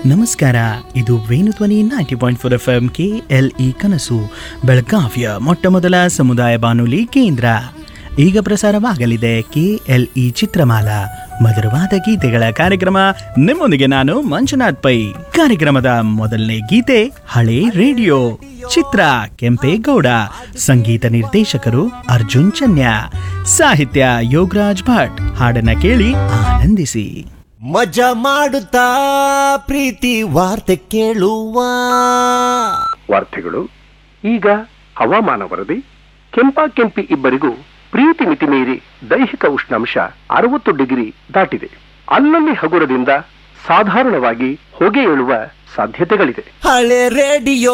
ನಮಸ್ಕಾರ ಇದು Venudhwani ninety point four F M K L E ಕನಸು ಬೆಳಗಾವಿಯ ಮೊಟ್ಟ ಮೊದಲ ಸಮುದಾಯ ಬಾನುಲಿ ಕೇಂದ್ರ ಈಗ ಪ್ರಸಾರವಾಗಲಿದೆ ಕೆ ಎಲ್ ಇ ಚಿತ್ರಮಾಲಾ ಮಧುರವಾದ ಗೀತೆಗಳ ಕಾರ್ಯಕ್ರಮ ನಿಮ್ಮೊಂದಿಗೆ ನಾನು ಮಂಜುನಾಥ್ ಪೈ ಕಾರ್ಯಕ್ರಮದ ಮೊದಲನೇ ಗೀತೆ ಹಳೆ ರೇಡಿಯೋ ಚಿತ್ರ ಕೆಂಪೇಗೌಡ ಸಂಗೀತ ನಿರ್ದೇಶಕರು ಅರ್ಜುನ್ ಚನ್ಯ ಸಾಹಿತ್ಯ ಯೋಗರಾಜ್ ಭಟ್ ಹಾಡನ್ನ ಕೇಳಿ ಆನಂದಿಸಿ ಮಜಾ ಮಾಡುತ್ತಾ ಪ್ರೀತಿ ವಾರ್ತೆ ಕೇಳುವ ವಾರ್ತೆಗಳು ಈಗ ಹವಾಮಾನ ವರದಿ ಕೆಂಪಾ ಕೆಂಪಿ ಇಬ್ಬರಿಗೂ ಪ್ರೀತಿ ಮಿತಿ ಮೀರಿ ದೈಹಿಕ ಉಷ್ಣಾಂಶ ಅರವತ್ತು ಡಿಗ್ರಿ ದಾಟಿದೆ ಅಲ್ಲಲ್ಲಿ ಹಗುರದಿಂದ ಸಾಧಾರಣವಾಗಿ ಹೊಗೆ ಏಳುವ ಸಾಧ್ಯತೆಗಳಿದೆ ಹಳೆ ರೇಡಿಯೋ